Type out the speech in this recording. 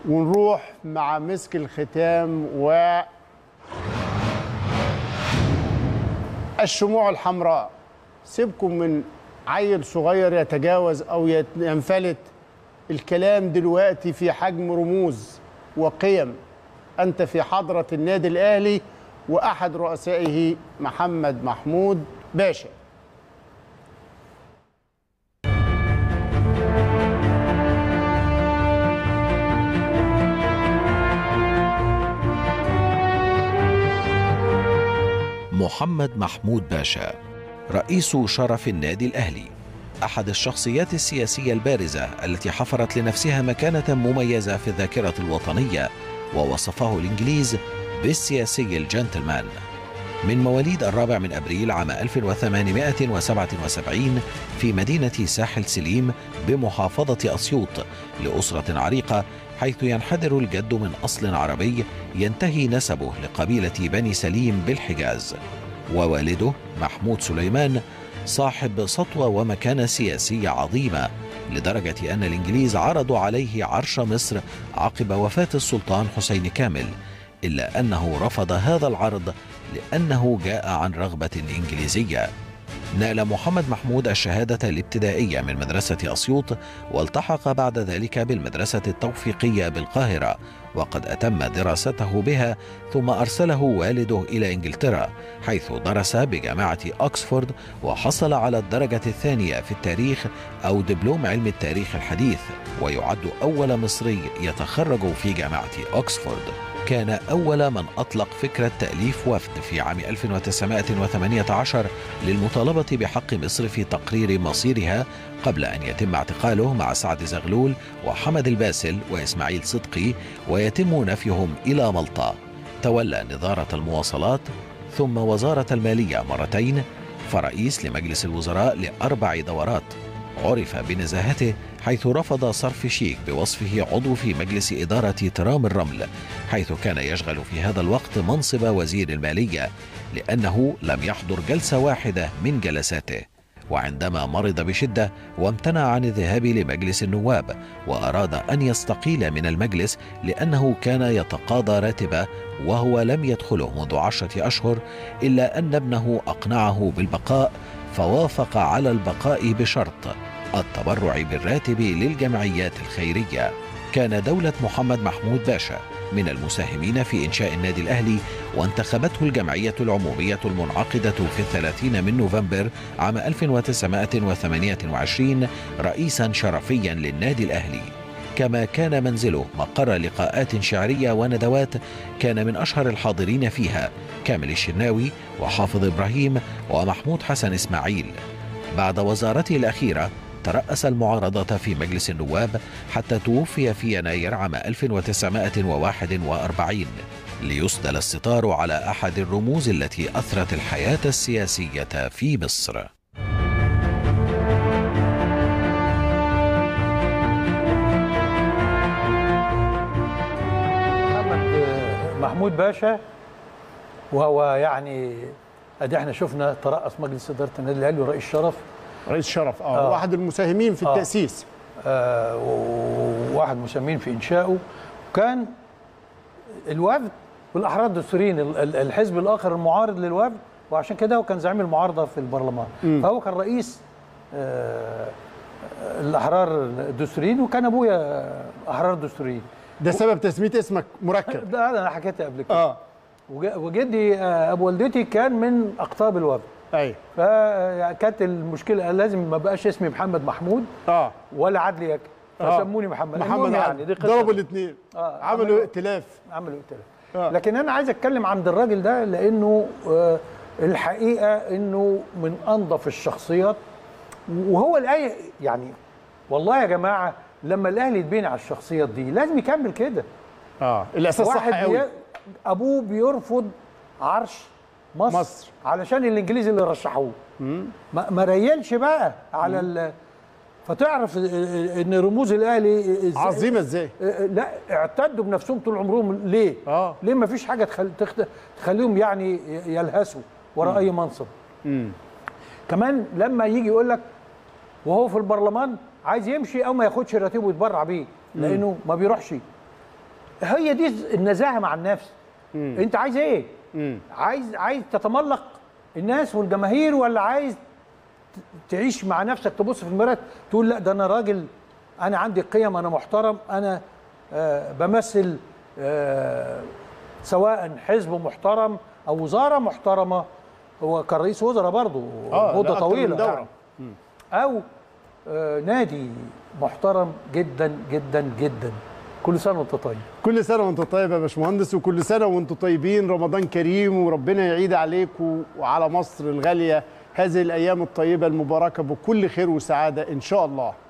ونروح مع مسك الختام و الشموع الحمراء سيبكم من عيل صغير يتجاوز او يت- ينفلت الكلام دلوقتي في حجم رموز وقيم انت في حضره النادي الاهلي واحد رؤسائه محمد محمود باشا محمد محمود باشا رئيس شرف النادي الأهلي أحد الشخصيات السياسية البارزة التي حفرت لنفسها مكانة مميزة في الذاكرة الوطنية ووصفه الإنجليز بالسياسي الجنتلمان من مواليد الرابع من أبريل عام 1877 في مدينة ساحل سليم بمحافظة أسيوط لأسرة عريقة حيث ينحدر الجد من أصل عربي ينتهي نسبه لقبيلة بني سليم بالحجاز ووالده محمود سليمان صاحب سطوة ومكانة سياسية عظيمة لدرجة أن الإنجليز عرضوا عليه عرش مصر عقب وفاة السلطان حسين كامل إلا أنه رفض هذا العرض لأنه جاء عن رغبة إنجليزية نال محمد محمود الشهادة الابتدائية من مدرسة أسيوط والتحق بعد ذلك بالمدرسة التوفيقية بالقاهرة وقد أتم دراسته بها ثم أرسله والده إلى إنجلترا حيث درس بجامعة أكسفورد وحصل على الدرجة الثانية في التاريخ أو دبلوم علم التاريخ الحديث ويعد أول مصري يتخرج في جامعة أكسفورد كان أول من أطلق فكرة تأليف وفد في عام 1918 للمطالبة بحق مصر في تقرير مصيرها قبل أن يتم اعتقاله مع سعد زغلول وحمد الباسل وإسماعيل صدقي ويتم نفيهم إلى ملطا تولى نظارة المواصلات ثم وزارة المالية مرتين فرئيس لمجلس الوزراء لأربع دورات عرف بنزاهته حيث رفض صرف شيك بوصفه عضو في مجلس إدارة ترام الرمل حيث كان يشغل في هذا الوقت منصب وزير المالية لأنه لم يحضر جلسة واحدة من جلساته وعندما مرض بشدة وامتنع عن الذهاب لمجلس النواب وأراد أن يستقيل من المجلس لأنه كان يتقاضى راتبه وهو لم يدخله منذ عشرة أشهر إلا أن ابنه أقنعه بالبقاء فوافق على البقاء بشرط التبرع بالراتب للجمعيات الخيرية كان دولة محمد محمود باشا من المساهمين في إنشاء النادي الأهلي وانتخبته الجمعية العمومية المنعقدة في الثلاثين من نوفمبر عام 1928 رئيسا شرفيا للنادي الأهلي كما كان منزله مقر لقاءات شعرية وندوات كان من أشهر الحاضرين فيها كامل الشناوي وحافظ إبراهيم ومحمود حسن إسماعيل بعد وزارته الأخيرة ترأس المعارضة في مجلس النواب حتى توفي في يناير عام 1941 ليسدل الستار على أحد الرموز التي أثرت الحياة السياسية في مصر محمد محمود باشا وهو يعني ادي احنا شفنا ترأس مجلس اداره النادي الاهلي ورئيس شرف رئيس شرف اه, آه. واحد المساهمين في آه. التأسيس آه، وواحد مسمين في انشائه وكان الوفد والاحرار الدستوريين ال- ال- الحزب الاخر المعارض للوفد وعشان كده هو كان زعيم المعارضه في البرلمان فهو كان رئيس آه، الاحرار الدستوريين وكان ابويا احرار دستوريين ده سبب تسمية اسمك مركب ده انا حكيتها قبل كده اه وج- وجدي آه، ابو والدتي كان من اقطاب الوفد ايوه فكانت المشكله لازم ما بقاش اسمي محمد محمود اه ولا عدلي يك آه. فسموني محمد محمد المهم يعني يعني دي قصه ضربوا الاثنين آه، عملوا عملوا- ائتلاف عملوا ائتلاف آه. لكن انا عايز اتكلم عند الراجل ده لانه آه، الحقيقه انه من انظف الشخصيات وهو الايه يعني والله يا جماعه لما الاهلي يتبني على الشخصيات دي لازم يكمل كده اه الاساس صح واحد قوي بي... ابوه بيرفض عرش مصر, مصر. علشان الانجليز اللي رشحوه ما, ما ريلش بقى على ال... فتعرف ان رموز الاهلي إزاي- عظيمه ازاي لا اعتدوا بنفسهم طول عمرهم ليه؟ آه. ليه ما فيش حاجه تخل... تخت... تخليهم يعني يلهثوا وراء اي منصب؟ كمان لما يجي يقول لك وهو في البرلمان عايز يمشي او ما ياخدش راتبه ويتبرع بيه لانه ما بيروحش هي دي النزاهه مع النفس مم. انت عايز ايه مم. عايز عايز تتملق الناس والجماهير ولا عايز ت- تعيش مع نفسك تبص في المرايه تقول لا ده انا راجل انا عندي قيم انا محترم انا آه بمثل آه سواء حزب محترم او وزاره محترمه هو كان رئيس وزراء برضه آه، لا، مده أكتر من طويله دورة. يعني. او آه نادي محترم جدا جدا جدا كل سنه وانت طيب كل سنه وانت طيب يا باشمهندس وكل سنه وانتم طيبين رمضان كريم وربنا يعيد عليكم وعلى مصر الغاليه هذه الايام الطيبه المباركه بكل خير وسعاده ان شاء الله